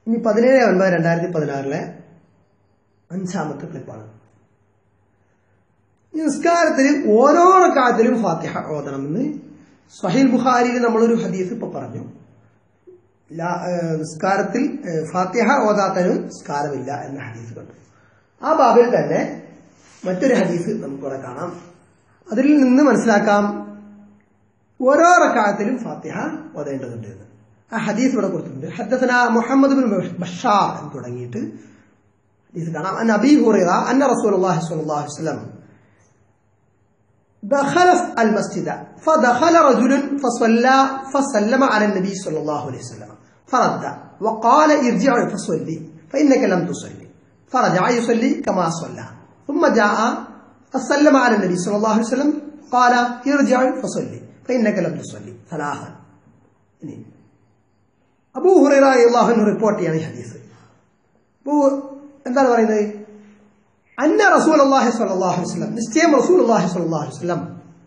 ഇനി പതിനേഴ് ഒൻപത് രണ്ടായിരത്തി പതിനാറിലെ അഞ്ചാമത്തെ ക്ലിപ്പാണ് ഈ നിസ്കാരത്തിൽ ഓരോ റക്കാത്തിലും ഫാത്തിഹ ഓതണമെന്ന് സഹീൽ ബുഖാരിയിൽ നമ്മളൊരു ഹദീസ് ഇപ്പൊ പറഞ്ഞു ലാ- ഏഹ് നിസ്കാരത്തിൽ ഏഹ് ഫാത്തിഹ ഓതാത്തനും നിസ്കാരമില്ല എന്ന ഹദീസ് കണ്ടു ആ ബാബിൽ തന്നെ മറ്റൊരു ഹദീസ് നമുക്കിവിടെ കാണാം അതിൽ നിന്ന് മനസ്സിലാക്കാം ഓരോ റക്കാലത്തിലും ഫാത്തിഹ ഓതേണ്ടതുണ്ട് എന്ന് ആ ഹദീസ് ഇവിടെ കൊടുത്തിട്ടുണ്ട് ഹദ്ദസന മുഹമ്മദ് ബിൻ ബഷാർ എന്ന് തുടങ്ങിയിട്ട് ഹദീസ് കാണാം അൻ അബി ഹുറൈറ അന്ന റസൂലുള്ളാഹി സ്വല്ലല്ലാഹു അലൈഹി വസല്ലം دخل المسجد فدخل رجل فصلى فسلم على النبي صلى الله عليه وسلم فرد وقال ارجع فصلي فإنك لم تصلي فرجع يصلي كما صلى ثم جاء فسلم على النبي صلى الله عليه وسلم قال ارجع فصلي فإنك لم تصلي ثلاثا ഇനി അബൂ ഹുറൈറ അള്ളാഹു റിപ്പോർട്ട് ചെയ്യാണ് ഈ ഹദീസ് അബൂ എന്താണ് പറയുന്നത് അന്ന റസൂൽ അള്ളാഹി സ്വല്ലല്ലാഹു അലൈഹി വസല്ലം നിശ്ചയം റസൂൽ അള്ളാഹി സ്വല്ലല്ലാഹു അലൈഹി വസല്ലം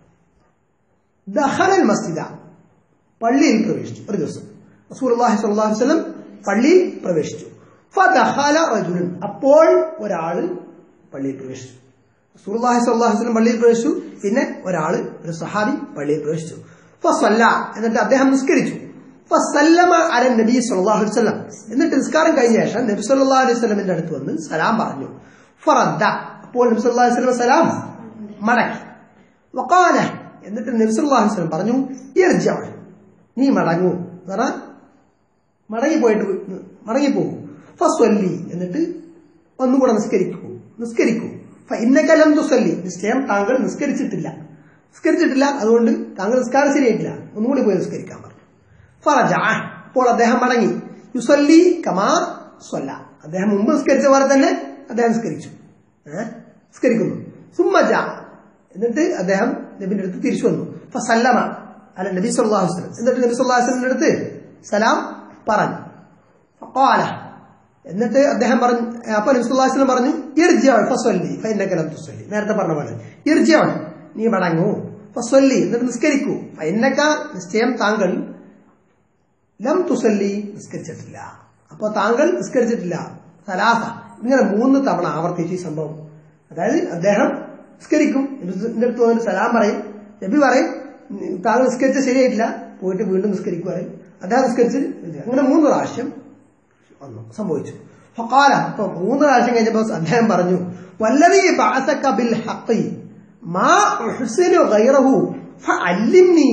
ദഖലൽ മസ്ജിദ പള്ളിയിൽ പ്രവേശിച്ചു ഒരു ദിവസം റസൂൽ അള്ളാഹി സ്വല്ലല്ലാഹു അലൈഹി വസല്ലം പള്ളിയിൽ പ്രവേശിച്ചു ഫദഖല റജുലുൻ അപ്പോൾ ഒരാള് പള്ളിയിൽ പ്രവേശിച്ചു റസൂൽ അള്ളാഹി സ്വല്ലല്ലാഹു അലൈഹി വസല്ലം പള്ളിയിൽ പ്രവേശിച്ചു പിന്നെ ഒരാള് ഒരു സഹാബി പള്ളിയിൽ പ്രവേശിച്ചു ഫസല്ല എന്നിട്ട് അദ്ദേഹം നിസ്കരിച്ചു ഫസല്ലമ അലൻ നബി സല്ലല്ലാഹു അലൈഹി വസല്ലം എന്നിട്ട് നിസ്കാരം കഴിഞ്ഞ ശേഷം നബി സല്ലല്ലാഹു അലൈഹി വസല്ലമിന്റെ അടുത്ത് വന്ന് സലാം പറഞ്ഞു ഫറദ്ദ അപ്പോൾ നബി സല്ലല്ലാഹു അലൈഹി വസല്ലം സലാം മടക്കി വഖാല എന്നിട്ട് നബി സല്ലല്ലാഹു അലൈഹി വസല്ലം പറഞ്ഞു ഇർജഅ നീ മടങ്ങൂ എന്ന് പറഞ്ഞാൽ മടങ്ങിപ്പോയിട്ട് മടങ്ങിപ്പോകൂ ഫസ്വല്ലി എന്നിട്ട് ഒന്നുകൂടെ നിസ്കരിക്കൂ നിസ്കരിക്കൂ ഇന്നക ലം തുസല്ലി നിശ്ചയം താങ്കൾ നിസ്കരിച്ചിട്ടില്ല നിസ്കരിച്ചിട്ടില്ല അതുകൊണ്ട് താങ്കൾ നിസ്കാരം ശരിയായിട്ടില്ല ഒന്നുകൂടി പോയി നിസ്കരിക്കാൻ പറഞ്ഞു ഫറജ അപ്പോൾ അദ്ദേഹം മടങ്ങി യുസല്ലി കമാ സ്വല്ല അദ്ദേഹം മുമ്പ് നിസ്കരിച്ച പോലെ തന്നെ അദ്ദേഹം നിസ്കരിച്ചു ഏഹ് നിസ്കരിക്കുന്നു സുമ്മജ എന്നിട്ട് അദ്ദേഹം നബിന്റെ അടുത്ത് തിരിച്ചു വന്നു ഫസല്ലമ അല്ല നബി സല്ലല്ലാഹു അലൈഹി വസല്ലം എന്നിട്ട് നബി സല്ലല്ലാഹു അലൈഹി വസല്ലമിന്റെ അടുത്ത് സലാം പറഞ്ഞു ഫഖാല എന്നിട്ട് അദ്ദേഹം പറഞ്ഞു അപ്പൊ നബി സല്ലല്ലാഹു അലൈഹി വസല്ലം പറഞ്ഞു ഇർജിഅ ഫസല്ലി ഫഇന്നക ലം തുസല്ലി നേരത്തെ പറഞ്ഞ പോലെ ഇർജിഅ നീ മടങ്ങൂ ഫസല്ലി എന്നിട്ട് നിസ്കരിക്കൂ ഫഇന്നക നിശ്ചയം താങ്കൾ ലം തുസല്ലി നിസ്കരിച്ചിട്ടില്ല അപ്പൊ താങ്കൾ നിസ്കരിച്ചിട്ടില്ല സലാസ ഇങ്ങനെ മൂന്ന് തവണ ആവർത്തിച്ചു ഈ സംഭവം അതായത് അദ്ദേഹം നിസ്കരിക്കും എന്റെ അടുത്ത് വന്നിട്ട് സലാം പറയും നബി പറയും "ഉം, താങ്കൾ നിസ്കരിച്ച ശരിയായിട്ടില്ല പോയിട്ട് വീണ്ടും നിസ്കരിക്കുക പറയും അദ്ദേഹം നിസ്കരിച്ച് അങ്ങനെ മൂന്ന് പ്രാവശ്യം വന്നു സംഭവിച്ചു ഫഖാല അപ്പൊ മൂന്ന് പ്രാവശ്യം കഴിഞ്ഞപ്പോ അദ്ദേഹം പറഞ്ഞു വല്ലവി ബഅസക ബിൽ ഹഖി മാ ഉഹ്സിനു ഗൈറഹു ഫഅല്ലിംനി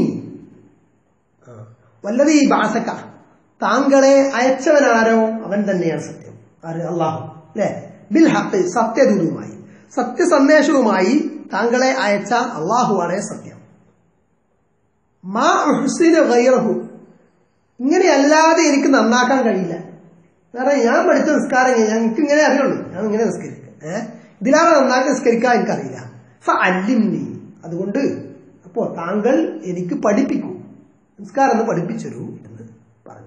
വല്ലവി ബാസക്ക താങ്കളെ അയച്ചവനാരോ അവൻ തന്നെയാണ് സത്യം ആര് അള്ളാഹു അല്ലെ ബിൽ ഹക്ക് സത്യദൂതുമായി സത്യസന്ദേശവുമായി താങ്കളെ അയച്ച അള്ളാഹുവാണ് സത്യം മാ ഉഹ്സിന് ഗൈറഹു ഇങ്ങനെയല്ലാതെ എനിക്ക് നന്നാക്കാൻ കഴിയില്ല കാരണം ഞാൻ പഠിച്ച നിസ്കാരം ഞങ്ങൾക്ക് ഇങ്ങനെ അറിയുള്ളൂ ഞാൻ ഇങ്ങനെ നിസ്കരിക്കും ഏഹ് ഇതിലാണ് നന്നാക്കി നിസ്കരിക്കാൻ എനിക്കറിയില്ല ഫ അല്ലിംനി അതുകൊണ്ട് അപ്പോ താങ്കൾ എനിക്ക് പഠിപ്പിക്കൂ നിസ്കാരം ഒന്ന് പഠിപ്പിച്ചൊരു എന്ന് പറഞ്ഞു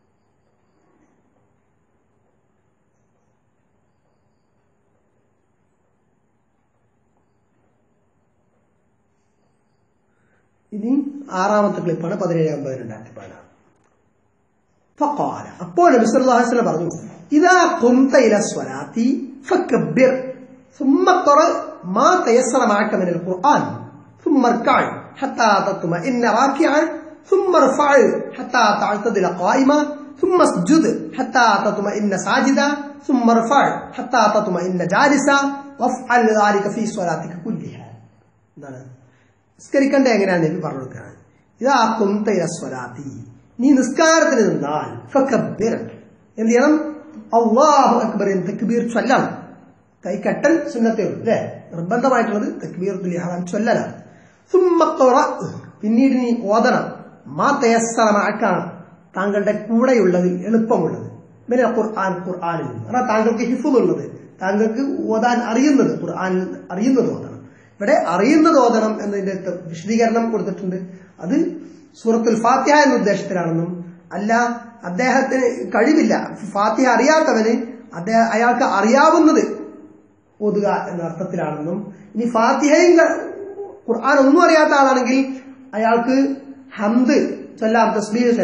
ഇനി ആറാമത്തെ ക്ലിപ്പാണ് പതിനേഴ് അമ്പത് രണ്ടായിരത്തി പതിനാറ് فقال അപ്പോൾ നബി സല്ലല്ലാഹു അലൈഹി വസല്ലം പറഞ്ഞു ഇദാ ഖുംത ഇല സ്വലാത്തി ഫകബ്ബിർ ثم قرأ ما تيسر معك من القرآن ثم اركع حتى تطمئن راكعا ثم ارفع حتى تعتدل قائما ثم اسجد حتى تطمئن ساجدا ثم ارفع حتى تطمئن جالسا وافعل ذلك في صلاتك كلها എന്താണ് നിസ്കരിക്കേണ്ട എങ്ങനെയാണ് നബി പറഞ്ഞു കൊടുക്കുകയാണ് ഇതാ കുന്ത ഇല സ്വലാത്തി നീ നിസ്കാരത്തിന് നിന്നാൽ ഫക്കബ്ബിർ എന്ത് ചെയ്യണം അള്ളാഹു അക്ബർ എന്ന് തക്ബീർ ചൊല്ലണം കൈക്കട്ടൽ സുന്നത്തേ ഉള്ളൂ അല്ലേ നിർബന്ധമായിട്ടുള്ളത് തക്ബീർ ഇഹ്റാം ചൊല്ലലാണ് സുമ്മ ഖറഅ. പിന്നീട് നീ ഓതണം മാ തയസ്സറമാക്കാണ് താങ്കളുടെ കൂടെയുള്ളത് എളുപ്പമുള്ളത് പിന്നെ ഖുർആൻ ഖുർആനിൽ നിന്ന് കാരണം താങ്കൾക്ക് ഹിഫുദ് ഉള്ളത് താങ്കൾക്ക് ഓതാൻ അറിയുന്നത് ഖുർആനിൽ അറിയുന്നത് ഓതണം ഇവിടെ അറിയുന്നത് ഓതണം എന്നതിന്റെ ത- വിശദീകരണം കൊടുത്തിട്ടുണ്ട് അത് സൂറത്തുൽ ഫാത്തിഹ എന്ന ഉദ്ദേശത്തിലാണെന്നും അല്ല അദ്ദേഹത്തിന് കഴിവില്ല ഫാത്തിഹ അറിയാത്തവന് അദ്ദേഹം അയാൾക്ക് അറിയാവുന്നത് ഓതുക എന്ന അർത്ഥത്തിലാണെന്നും ഇനി ഫാത്തിഹയും ക- ഖുർആൻ ഒന്നും അറിയാത്ത ആളാണെങ്കിൽ അയാൾക്ക് ഹംദ് ചൊല്ലാം തസ്ബീഹ് ചൊല്ലാം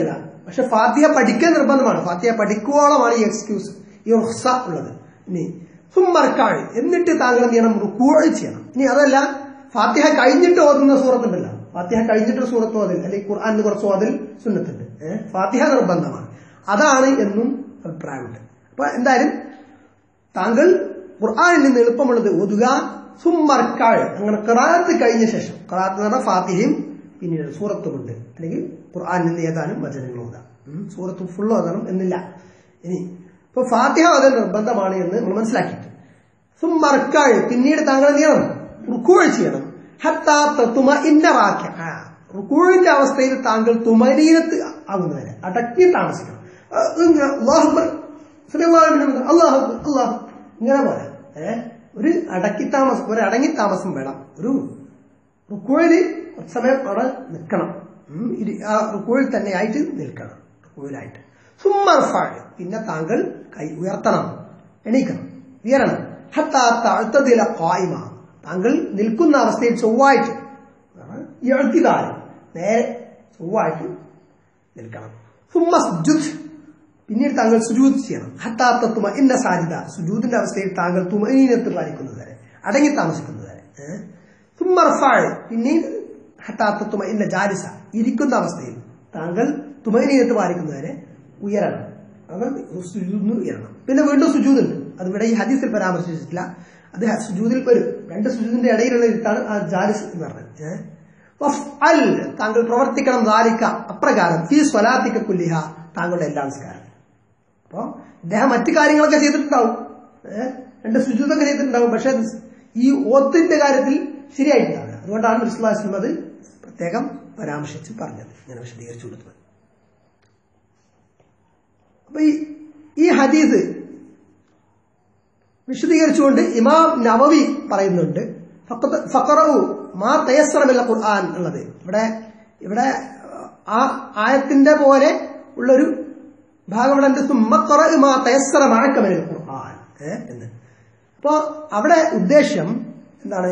പക്ഷെ ഫാത്തിഹ പഠിക്കാൻ നിർബന്ധമാണ് ഫാത്തിഹ പഠിക്കുവോളമാണ് ഈ എക്സ്ക്യൂസ് ഈ റുഹ്സ ഉള്ളത് ഇനി സുമ്മർക്കാഴ് എന്നിട്ട് താങ്കൾ എന്ത് ചെയ്യണം റുക്കൂഴ് ചെയ്യണം ഇനി അതല്ല ഫാത്തിഹ കഴിഞ്ഞിട്ട് ഓതുന്ന സൂറത്തുണ്ടല്ലോ ഫാത്തിഹ കഴിഞ്ഞിട്ട് സൂറത്ത് ഓതിൽ അല്ലെങ്കിൽ ഖുർആാനിൽ കുറച്ച് ഓതിൽ സുന്നത്തുണ്ട് ഏഹ് ഫാത്തിഹ നിർബന്ധമാണ് അതാണ് എന്നും അഭിപ്രായമുണ്ട് അപ്പൊ എന്തായാലും താങ്കൾ ഖുർആാനിൽ നിന്ന് എളുപ്പമുള്ളത് ഒതുക സുമ്മർക്കാഴ് അങ്ങനെ ഖറാത്ത് കഴിഞ്ഞ ശേഷം ഖറാത്ത് എന്ന് പറഞ്ഞാൽ ഫാത്തിഹയും പിന്നീട് സൂറത്തുമുണ്ട് അല്ലെങ്കിൽ ഖുർആാനിൽ നിന്ന് ഏതാനും വചനങ്ങൾ ഓതാം ഉം. സൂറത്ത് ഫുൾ ഓതണം എന്നില്ല ഇനി ഇപ്പൊ ഫാത്തിഹ ഓതൽ നിർബന്ധമാണ് എന്ന് നമ്മൾ മനസ്സിലാക്കിയിട്ട് സുമ്മർക്കാഴ് പിന്നീട് താങ്കൾ എന്ത് ചെയ്യണം റുക്കൂഴ് ചെയ്യണം ഹത്താ തത്തുമ ഇന്ന വാക്യ റുക്കൂഴിന്റെ അവസ്ഥയിൽ താങ്കൾ തുമരീനത്ത് ആകുന്നവരെ അടക്കി താമസിക്കണം ആ, ഇങ്ങനെ അല്ലാഹു അക്ബർ, സല്ലല്ലാഹു അലൈഹി വസല്ലം, അല്ലാഹു അക്ബർ, അല്ലാഹു അക്ബർ. ഇങ്ങനെ പോലെ ഏഹ് ഒരു അടക്കി താമസം ഒരു അടങ്ങി താമസം വേണം ഒരു റുക്കോയില് കുറച്ച് സമയം അവിടെ നിൽക്കണം ഉം, ഇരി- ആ റുക്കോയിൽ തന്നെ ആയിട്ട് നിൽക്കണം റുക്കോയിലായിട്ട് സുമ്മർഫാഴ് പിന്നെ താങ്കൾ കൈ ഉയർത്തണം എണീക്കണം ഉയരണം ഹത്താ താഴ്ത്തതില കായ്മ താങ്കൾ നിൽക്കുന്ന അവസ്ഥയിൽ ചൊവ്വായിട്ട് എഴുത്തിതാല് നേരെ ചൊവ്വായിട്ട് നിൽക്കണം സുമ്മ സുജുദ് പിന്നീട് താങ്കൾ സുജൂദ് ചെയ്യണം ഹത്താത്തത്തുമ ഇന്ന സാരിത സുജൂദിന്റെ അവസ്ഥയിൽ താങ്കൾ തുമനീനത്ത് പാലിക്കുന്നത് വരെ അടങ്ങി താമസിക്കുന്നത് വരെ ഏഹ്? സുമ്മർഫാഴ് പിന്നീട് ഹത്താത്തത്തുമ ഇന്ന ജാലിസ ഇരിക്കുന്ന അവസ്ഥയിൽ താങ്കൾ തുമനീനത്ത് പാലിക്കുന്നവരെ ഉയരണം താങ്കൾ സുജൂദിന് ഉയരണം പിന്നെ വീണ്ടും സുജൂദുണ്ട് അത് ഇവിടെ ഈ ഹദീസിൽ പരാമർശിച്ചിട്ടില്ല അത് സുജൂദിൽ വരും രണ്ട് സുജൂദിന്റെ ഇടയിലുള്ള ഇരുത്താണ് ആ ജാലിസ് എന്ന് പറഞ്ഞത് ഏഹ്? വഫ്അൽ താങ്കൾ പ്രവർത്തിക്കണം ദാലിക്ക അപ്രകാരം ഫീ സ്വലാത്തിക്ക കുല്ലിഹ താങ്കളുടെ എല്ലാ നിസ്കാരം അപ്പൊ ഇദ്ദേഹം മറ്റു കാര്യങ്ങളൊക്കെ ചെയ്തിട്ടുണ്ടാവും ഏഹ് രണ്ട് ശുചിത്വമൊക്കെ ചെയ്തിട്ടുണ്ടാവും പക്ഷെ ഈ ഓത്തിന്റെ കാര്യത്തിൽ ശരിയായിട്ടുണ്ടാവില്ല അതുകൊണ്ടാണ് വിശ്വാസം അത് പ്രത്യേകം പരാമർശിച്ച് പറഞ്ഞത് ഇങ്ങനെ വിശദീകരിച്ചു കൊടുത്തത് അപ്പൊ ഈ ഈ ഹദീസ് വിശദീകരിച്ചുകൊണ്ട് ഇമാം നവവി പറയുന്നുണ്ട് ഫഖത്ത് ഫഖറഉ മാ തയസ്സറമില്ല ഖുർആൻ ഉള്ളത് ഇവിടെ ഇവിടെ ആ ആയത്തിന്റെ പോലെ ഉള്ളൊരു ഭാഗം ഇവിടെ ഉണ്ട് സുമ്മഖറ മാ തയസ്സറ മഴക്കമില്ല ഖുർആൻ ഏ? എന്ന് അപ്പോ അവിടെ ഉദ്ദേശ്യം എന്താണ്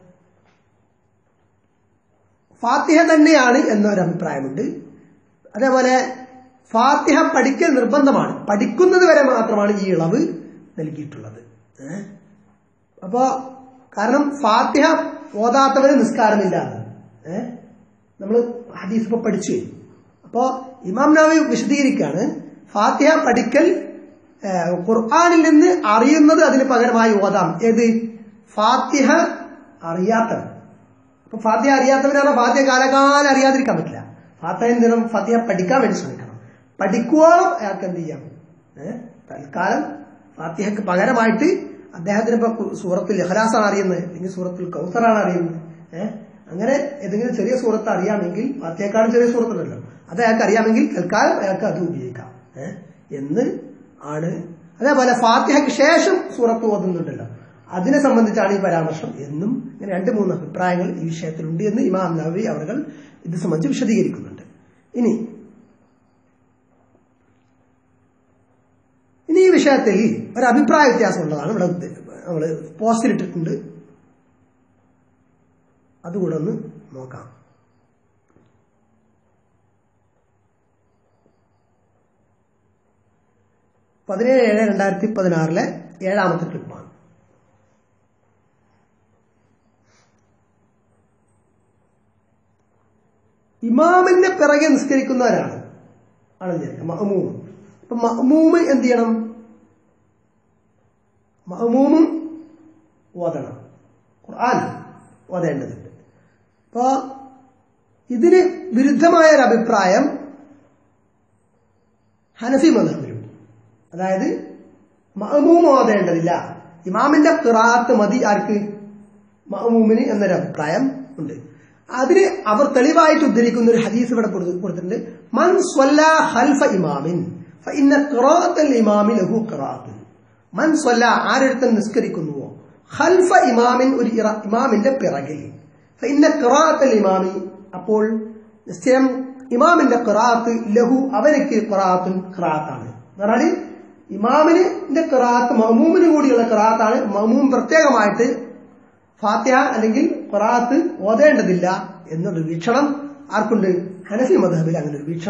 ഫാത്തിഹ തന്നെയാണ് എന്നൊരു അഭിപ്രായമുണ്ട് അതേപോലെ ഫാത്തിഹ പഠിക്കൽ നിർബന്ധമാണ് പഠിക്കുന്നത് വരെ മാത്രമാണ് ഈ ഇളവ് നൽകിയിട്ടുള്ളത് ഏഹ് അപ്പോ കാരണം ഫാത്തിഹ ഓതാത്തവര് നിസ്കാരമില്ല ഏഹ് നമ്മൾ ഹദീസ് ഇപ്പൊ പഠിച്ചു കഴിഞ്ഞു. അപ്പോ ഇമാം നവി വിശദീകരിക്കുകയാണ് ഫാത്തിഹ പഠിക്കൽ ഏഹ്, ഖുർആനിൽ നിന്ന് അറിയുന്നത് അതിന് പകരമായി ഓതാം ഏത് ഫാത്തിഹ അറിയാത്തവൻ അപ്പൊ ഫാത്തിഹ അറിയാത്തവരാണ് ഫാത്തിഹ കാലകാലം അറിയാതിരിക്കാൻ പറ്റില്ല ഫാത്തിഹ എന്ത് ചെയ്യണം ഫാത്തിഹ പഠിക്കാൻ വേണ്ടി ശ്രമിക്കണം പഠിക്കുവോളം അയാൾക്ക് എന്ത് ചെയ്യാം ഏഹ് തൽക്കാലം ഫാത്തിഹക്ക് പകരമായിട്ട് അദ്ദേഹത്തിന് ഇപ്പൊ സൂറത്തിൽ ഇഖ്ലാസാണ് അറിയുന്നത് അല്ലെങ്കിൽ സൂറത്തിൽ കൗസറാണ് അറിയുന്നത് ഏഹ് അങ്ങനെ ഏതെങ്കിലും ചെറിയ സൂറത്ത് അറിയാമെങ്കിൽ ഫാത്തിഹക്കാളും ചെറിയ സൂറത്തുണ്ടല്ലോ അത് അയാൾക്ക് അറിയാമെങ്കിൽ തൽക്കാലം അയാൾക്ക് അത് ഉപയോഗിക്കാം ഏഹ് എന്ന് ആണ് അതേപോലെ ഫാത്തിഹയ്ക്ക് ശേഷം സൂറത്ത് ഓതുന്നുണ്ടല്ലോ അതിനെ സംബന്ധിച്ചാണ് ഈ പരാമർശം എന്നും ഇങ്ങനെ രണ്ട് മൂന്ന് അഭിപ്രായങ്ങൾ ഈ വിഷയത്തിലുണ്ട് എന്ന് ഇമാം നവവി അവർ ഇത് സംബന്ധിച്ച് വിശദീകരിക്കുന്നുണ്ട് ഇനി ഇനി ഈ വിഷയത്തിൽ ഒരു അഭിപ്രായ വ്യത്യാസം ഉള്ളതാണ് ഇവിടെ നമ്മൾ പോസ്റ്റിലിട്ടിട്ടുണ്ട് അതുകൂടെ ഒന്ന് നോക്കാം പതിനേഴ് ഏഴ് രണ്ടായിരത്തി പതിനാറിലെ ഏഴാമത്തെ ക്ലിപ്പാണ് ഇമാമിന്റെ പിറകെ നിസ്കരിക്കുന്നവരാണ് ആണെന്ന് മഹമൂമ് അപ്പൊ മഹമൂമ് എന്ത് ചെയ്യണം മഹമൂമും ഓതണം ഖുർആൻ ഓതേണ്ടതുണ്ട് അപ്പോ ഇതിന് വിരുദ്ധമായ ഒരു അഭിപ്രായം ഹനഫി മതത്തിലുണ്ട് അതായത് മഹമൂം ഓതേണ്ടതില്ല ഇമാമിന്റെ ഖിറാത്ത് മതി ആർക്ക് മഹമൂമിന് എന്നൊരു അഭിപ്രായം ഉണ്ട് അതിന് അവർ തെളിവായിട്ട് ഉദ്ധരിക്കുന്ന ഒരു ഹദീസ് ഇവിടെ കൊടുത്ത് കൊടുത്തിട്ടുണ്ട് മൻ സ്വല്ല ഹൽഫ ഇമാമിൻ ഫഇന്ന ഖിറാഅത്തൽ ഇമാമി ലഹു ഖിറാഅത്തുൻ മൻ സ്വല്ല ആരൊരുത്തൻ നിസ്കരിക്കുന്നുവോ ഹൽഫ ഇമാമിൻ ഒരു ഇറ- ഇമാമിന്റെ പിറകിൽ ഫഇന്ന ഖിറാഅത്തൽ ഇമാമി അപ്പോൾ നിശ്ചയം ഇമാമിന്റെ ഖിറാഅത്ത് ലഹു അവർക്ക് ഖിറാഅത്തുൻ ഖിറാഅത്താണ് എന്ന് പറഞ്ഞാൽ ഇമാമിന്റെ ഖിറാഅത്ത് മഹമൂമിന് കൂടിയുള്ള ഖിറാഅത്താണ് മഹമൂം പ്രത്യേകമായിട്ട് ഫാത്തിഹ അല്ലെങ്കിൽ ഖുറാത്ത് ഓതേണ്ടതില്ല എന്നൊരു വീക്ഷണം ആർക്കുണ്ട് ഹനഫി മധബിൽ അങ്ങനെ ഒരു വീക്ഷണം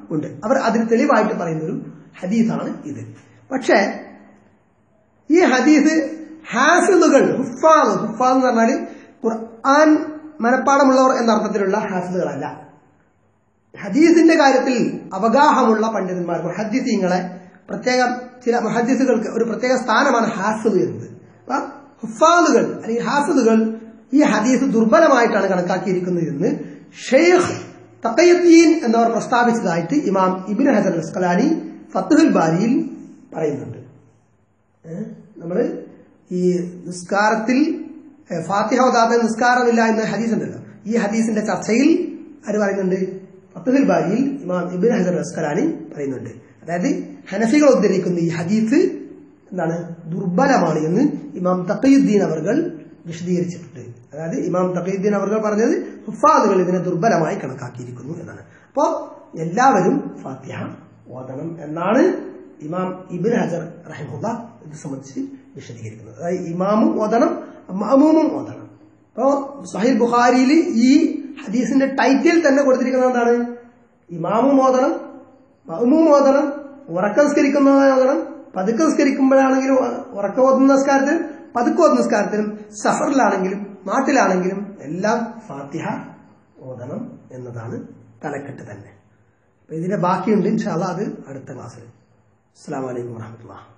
ഉണ്ട് അവർ അതിന് തെളിവായിട്ട് പറയുന്ന ഒരു ഹദീസാണ് ഇത് പക്ഷേ ഈ ഹദീസ് ഹാഫിദുകൾ ഹുഫാദ് ഹുഫാദ് എന്ന് പറഞ്ഞാൽ ഖുർആൻ മനപ്പാടമുള്ളവർ എന്ന അർത്ഥത്തിലുള്ള ഹാഫിദുകളല്ല ഹദീസിന്റെ കാര്യത്തിൽ അവഗാഹമുള്ള പണ്ഡിതന്മാർ മുഹദ്ദിസീങ്ങളെ പ്രത്യേക ചില മുഹദ്ദിസുകൾക്ക് ഒരു പ്രത്യേക സ്ഥാനമാണ് ഹാഫിദ് എന്നത് അപ്പൊ ഹുഫാദുകൾ അല്ലെങ്കിൽ ഹാഫിദുകൾ ഈ ഹദീസ് ദുർബലമായിട്ടാണ് കണക്കാക്കിയിരിക്കുന്നത് എന്ന് ഷെയ്ഖ് തക്കയത്തീൻ എന്നവർ പ്രസ്താവിച്ചതായിട്ട് ഇമാം ഇബിൻ ഹസൻ അസ്കലാനി ഫത്തുഹുൽ ബാരിയിൽ പറയുന്നുണ്ട് നമ്മൾ ഈ നിസ്കാരത്തിൽ ഏഹ്, ഫാത്തിഹ ഓതാത്ത നിസ്കാരമില്ല എന്ന ഹദീസ് ഉണ്ടല്ലോ ഈ ഹദീസിന്റെ ചർച്ചയിൽ ആര് പറയുന്നുണ്ട് ഫത്തുഹുൽ ബാരിയിൽ ഇമാം ഇബിൻ ഹസൻ അസ്കലാനി പറയുന്നുണ്ട് അതായത് ഹനഫികൾ ഉദ്ധരിക്കുന്ന ഈ ഹദീസ് എന്താണ് ദുർബലമാണ് എന്ന് ഇമാം തക്കയുദ്ദീൻ അവർകൾ വിശദീകരിച്ചിട്ടുണ്ട് അതായത് ഇമാം തക്കയുദ്ദീൻ അവർകൾ പറഞ്ഞത് ഹുഫാദുകൾ ഇതിനെ ദുർബലമായി കണക്കാക്കിയിരിക്കുന്നു എന്നാണ് അപ്പോ എല്ലാവരും ഫാത്തിഹ ഓതണം എന്നാണ് ഇമാം ഇബിൻ ഹജർ റഹിമുള്ള ഇത് സംബന്ധിച്ച് വിശദീകരിക്കുന്നത് അതായത് ഇമാമും ഓതണം മഅമൂമും ഓതണം അപ്പോ സഹീൽ ബുഖാരിയിൽ ഈ ഹദീസിന്റെ ടൈറ്റിൽ തന്നെ കൊടുത്തിരിക്കുന്നത് എന്താണ് ഇമാമും ഓതണം മഅമൂം ഓതണം ഉറക്കം സ്കരിക്കുന്നതായി ഓതണം പതുക്കെ നിസ്കരിക്കുമ്പോഴാണെങ്കിലും ഉറക്കം ഓതുന്ന നിസ്കാരത്തിലും പതുക്കെ ഓതുന്ന നിസ്കാരത്തിലും സഫറിലാണെങ്കിലും നാട്ടിലാണെങ്കിലും എല്ലാം ഫാത്തിഹ ഓതണം എന്നതാണ് തലക്കെട്ട് തന്നെ അപ്പൊ ഇതിന്റെ ബാക്കിയുണ്ട് ഇൻഷാല്ല അത് അടുത്ത ക്ലാസ്സിൽ അസ്സാം വലൈക്കും വാഹമത്തുള്ള